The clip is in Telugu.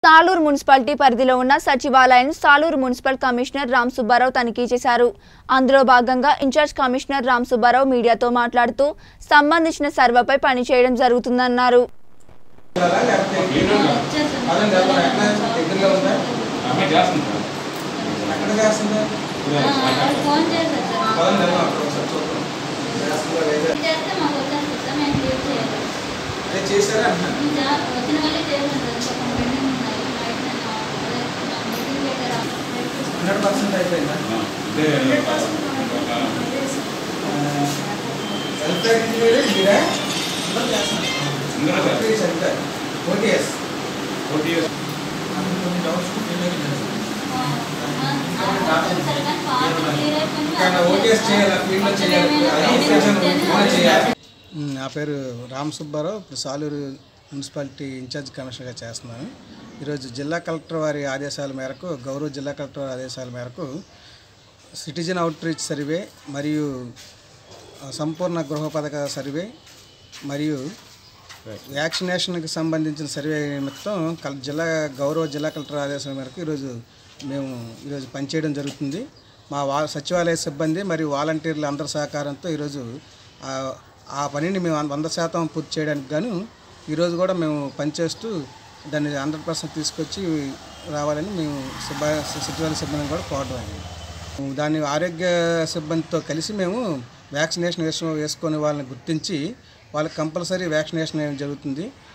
సాలూరు మున్సిపాలిటీ పరిధిలో ఉన్న సచివాలయాన్ని సాలూరు మున్సిపల్ కమిషనర్ రామ్ సుబ్బారావు తనిఖీ చేశారు అందులో భాగంగా ఇన్ఛార్జ్ కమిషనర్ రామ్ సుబ్బారావు మీడియాతో మాట్లాడుతూ సంబంధించిన సర్వేపై పనిచేయడం జరుగుతుందన్నారు అదండి అక్కడ ఎక్కడ దగ్గరలో ఉందా అమ్మాయి చేస్తుంది ఎక్కడ చేస్తుందా ఫోన్ చేశారు సార్ పదండి వెళ్దాం అక్కడ ఒకసారి చూద్దాం చేస్తుందా లేదా చేస్తే మాకు వచ్చేస్తుంది సార్ మేము లీవ్ చేయాలి అదే చేశారా అంటున్నాను ఇంకా వచ్చిన వాళ్ళే చేయాలి సార్ కొంచెం పెండింగ్ ఉన్నాయి నైట్ నేను మీటింగ్ పెట్టారా హండ్రెడ్ పర్సెంట్ అయిపోయిందా అంటే సెల్ఫ్ ఇంజనీరింగ్ మీరే అందరూ చేస్తున్నారు ఇందులో sir centre OTS forty years కొన్ని డౌట్స్ ఓటీఎస్ చేయాలి ఫీల్డ్లో చేయాలి అది చేయాలి నా పేరు రామ్ సుబ్బారావు ఇప్పుడు సాలూరు మున్సిపాలిటీ ఇన్ఛార్జ్ కమిషనర్గా చేస్తున్నాను ఈరోజు జిల్లా కలెక్టర్ వారి ఆదేశాల మేరకు గౌరవ జిల్లా కలెక్టర్ వారి ఆదేశాల మేరకు సిటిజన్ అవుట్రీచ్ సర్వే మరియు ఆ, సంపూర్ణ గృహ పథక సర్వే మరియు వ్యాక్సినేషన్కి సంబంధించిన సర్వే నిమిత్తం కల్ జిల్లా గౌరవ జిల్లా కలెక్టర్ ఆదేశాల మేరకు ఈరోజు మేము ఈరోజు పనిచేయడం జరుగుతుంది మా వా సచివాలయ సిబ్బంది మరియు వాలంటీర్ల అందరి సహకారంతో ఈరోజు ఆ- ఆ పనిని మేము వంద శాతం పూర్తి చేయడానికి గాను ఈరోజు కూడా మేము పనిచేస్తూ దాన్ని హండ్రెడ్ పర్సెంట్ తీసుకొచ్చి రావాలని మేము సిబ్బ సచివాలయ సిబ్బందిని కూడా కోరడం అయింది దాన్ని ఆరోగ్య సిబ్బందితో కలిసి మేము వ్యాక్సినేషన్ వేసు వేసుకునే వాళ్ళని గుర్తించి వాళ్ళకి కంపల్సరీ వ్యాక్సినేషన్ అనేది జరుగుతుంది